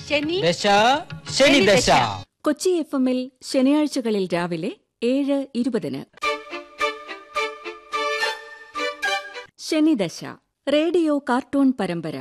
ശനി ദശ ശനി ദശ കൊച്ചി എഫ് എമ്മിൽ ശനിയാഴ്ചകളിൽ രാവിലെ ഏഴ് ഇരുപതിന് ശനിദശ റേഡിയോ കാർട്ടൂൺ പരമ്പര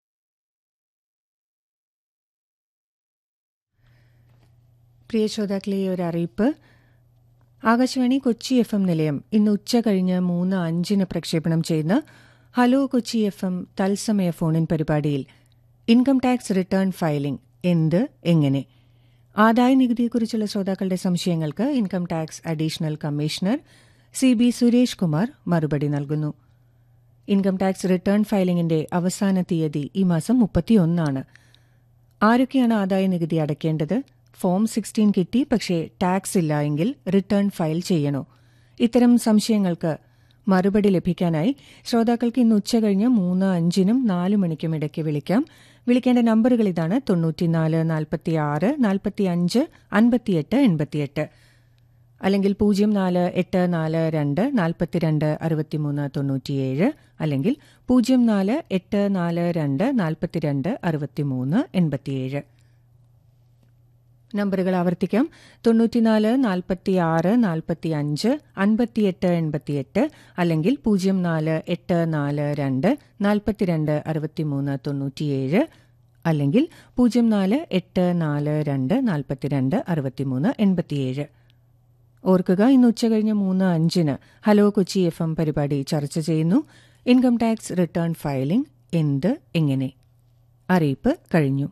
പ്രിയ ശ്രോതാക്കളെ ഒരു അറിയിപ്പ് ആകാശവാണി കൊച്ചി എഫ് എം നിലയം ഇന്ന് ഉച്ച കഴിഞ്ഞ് മൂന്ന് അഞ്ചിന് പ്രക്ഷേപണം ചെയ്യുന്ന ഹലോ കൊച്ചി എഫ് എം തത്സമയ ഫോണിൻ പരിപാടിയിൽ ഇൻകം ടാക്സ് റിട്ടേൺ ഫയലിംഗ് എന്ത് എങ്ങനെ ആദായ നികുതിയെക്കുറിച്ചുള്ള ശ്രോതാക്കളുടെ സംശയങ്ങൾക്ക് income tax additional commissioner C B Suresh Kumar മറുപടി നൽകുന്നു ഇൻകം ടാക്സ് റിട്ടേൺ ഫയലിംഗിന്റെ അവസാന തീയതി ഈ മാസം മുപ്പത്തിയൊന്നാണ് ആരൊക്കെയാണ് ആദായ നികുതി അടയ്ക്കേണ്ടത് ഫോം സിക്സ്റ്റീൻ കിട്ടി പക്ഷേ ടാക്സ് ഇല്ല എങ്കിൽ റിട്ടേൺ ഫയൽ ചെയ്യണോ ഇത്തരം സംശയങ്ങൾക്ക് മറുപടി ലഭിക്കാനായി ശ്രോതാക്കൾക്ക് ഇന്ന് ഉച്ചകഴിഞ്ഞ് മൂന്ന് അഞ്ചിനും നാല് മണിക്കും ഇടയ്ക്ക് വിളിക്കാം വിളിക്കേണ്ട നമ്പറുകൾ ഇതാണ് തൊണ്ണൂറ്റിനാല് നാൽപ്പത്തി ആറ് നാൽപ്പത്തി അഞ്ച് അൻപത്തിയെട്ട് എൺപത്തിയെട്ട് അല്ലെങ്കിൽ പൂജ്യം നാല് എട്ട് നാല് രണ്ട് നാൽപ്പത്തിരണ്ട് അറുപത്തിമൂന്ന് തൊണ്ണൂറ്റിയേഴ് അല്ലെങ്കിൽ പൂജ്യം നാല് എട്ട് നാല് രണ്ട് നാൽപ്പത്തിരണ്ട് അറുപത്തിമൂന്ന് എൺപത്തിയേഴ് നമ്പറുകൾ ആവർത്തിക്കാം തൊണ്ണൂറ്റിനാല് നാൽപ്പത്തി ആറ് നാൽപ്പത്തി അഞ്ച് അൻപത്തിയെട്ട് എൺപത്തിയെട്ട് അല്ലെങ്കിൽ പൂജ്യം നാല് എട്ട് നാല് രണ്ട് നാൽപ്പത്തിരണ്ട് അറുപത്തിമൂന്ന് തൊണ്ണൂറ്റിയേഴ് അല്ലെങ്കിൽ പൂജ്യം നാല് എട്ട് നാല് രണ്ട് നാൽപ്പത്തിരണ്ട് അറുപത്തിമൂന്ന് എൺപത്തിയേഴ് ഓർക്കുക ഇന്ന് ഉച്ചകഴിഞ്ഞ് മൂന്ന് അഞ്ചിന് ഹലോ കൊച്ചി എഫ് എം പരിപാടി ചർച്ച ചെയ്യുന്നു ഇൻകം ടാക്സ് റിട്ടേൺ ഫയലിംഗ് എന്ത് എങ്ങനെ അറിയിപ്പ് കഴിഞ്ഞു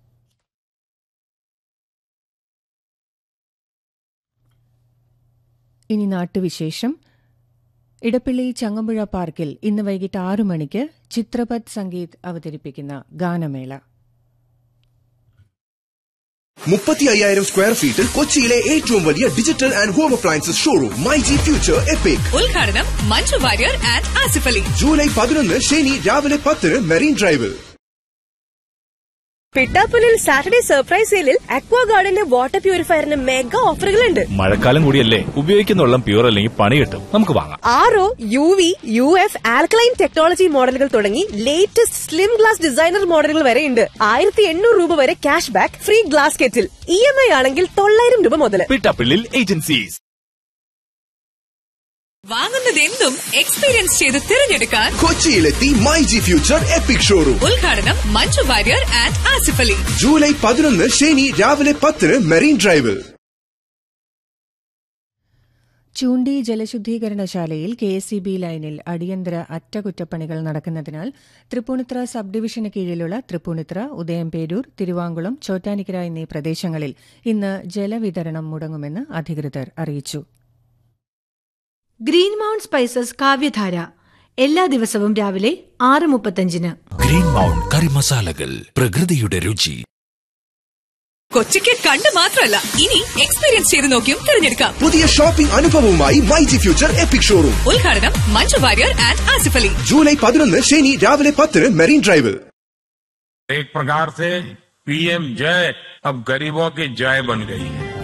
ഇനി നാട്ടുവിശേഷം ഇടപ്പള്ളി ചങ്ങമ്പുഴ പാർക്കിൽ ഇന്ന് വൈകിട്ട് ആറു മണിക്ക് ചിത്രപത് സംഗീത് അവതരിപ്പിക്കുന്ന ഗാനമേള മുപ്പത്തി അയ്യായിരം സ്ക്വയർ ഫീറ്റിൽ കൊച്ചിയിലെ ഏറ്റവും വലിയ digital and home appliances showroom my G future epic ഉദ്ഘാടനം മഞ്ജു വാര്യർ ആൻഡ് ആസിഫ് അലി ജൂലൈ പതിനൊന്ന് ശനി രാവിലെ പത്തിന് മെറീൻ ഡ്രൈവിൽ പിട്ടാപ്പുലിൽ സാറ്റർഡേ സർപ്രൈസ് സെയിലിൽ അക്വാ ഗാർഡന്റെ വാട്ടർ പ്യൂരിഫയറിന് മെഗാ ഓഫറുകളുണ്ട് മഴക്കാലം കൂടിയല്ലേ ഉപയോഗിക്കുന്ന വെള്ളം പ്യൂർ അല്ലെങ്കിൽ പണി കിട്ടും നമുക്ക് വാങ്ങാം R O U V U F alkaline technology മോഡലുകൾ തുടങ്ങി ലേറ്റസ്റ്റ് സ്ലിം ഗ്ലാസ് ഡിസൈനർ മോഡലുകൾ വരെ ഉണ്ട് ആയിരത്തി എണ്ണൂറ് രൂപ വരെ cash back free glass kettle E M I ആണെങ്കിൽ തൊള്ളായിരം രൂപ മുതൽ പിട്ടാപ്പിള്ളിൽ ഏജൻസീസ് വാങ്ങുന്നത് എന്തും എക്സ്പീരിയൻസ് ചെയ്ത് തിരഞ്ഞെടുക്കാൻ കൊച്ചിയിലെത്തി my G future epic showroom ഉദ്ഘാടനം മഞ്ജു വാര്യർ ആൻഡ് ആസിഫ് അലി ജൂലൈ പതിനൊന്ന് ശനി രാവിലെ പത്തിന് മെറീൻ ഡ്രൈവിൽ ചൂണ്ടി ജലശുദ്ധീകരണശാലയിൽ കെ എസ് സി ബി ലൈനിൽ അടിയന്തര അറ്റകുറ്റപ്പണികൾ നടക്കുന്നതിനാൽ തൃപ്പൂണിത്ര സബ് ഡിവിഷന് കീഴിലുള്ള തൃപ്പൂണിത്ര ഉദയംപേരൂർ തിരുവാങ്കുളം ചോറ്റാനിക്കര എന്നീ പ്രദേശങ്ങളിൽ ഇന്ന് ജലവിതരണം മുടങ്ങുമെന്ന് അധികൃതർ അറിയിച്ചു ഗ്രീൻ മൗണ്ട് സ്പൈസസ് കാവ്യധാര എല്ലാ ദിവസവും രാവിലെ ആറ് മുപ്പത്തഞ്ചിന് ഗ്രീൻ മൗണ്ട് കറി മസാലകൾ പ്രകൃതിയുടെ രുചി കൊച്ചിക്ക് കണ്ട് മാത്രമല്ല ഇനി എക്സ്പീരിയൻസ് ചെയ്ത് നോക്കിയും തിരഞ്ഞെടുക്കാം പുതിയ ഷോപ്പിംഗ് അനുഭവവുമായി my G future epic showroom ഉദ്ഘാടനം മഞ്ജു വാര്യർ ആൻഡ് ആസിഫ് അലി ജൂലൈ പതിനൊന്ന് ശനി രാവിലെ പത്തിന് മെറീൻ ഡ്രൈവിൽ एक प्रकार से पीएम जय अब गरीबों की जय बन गई है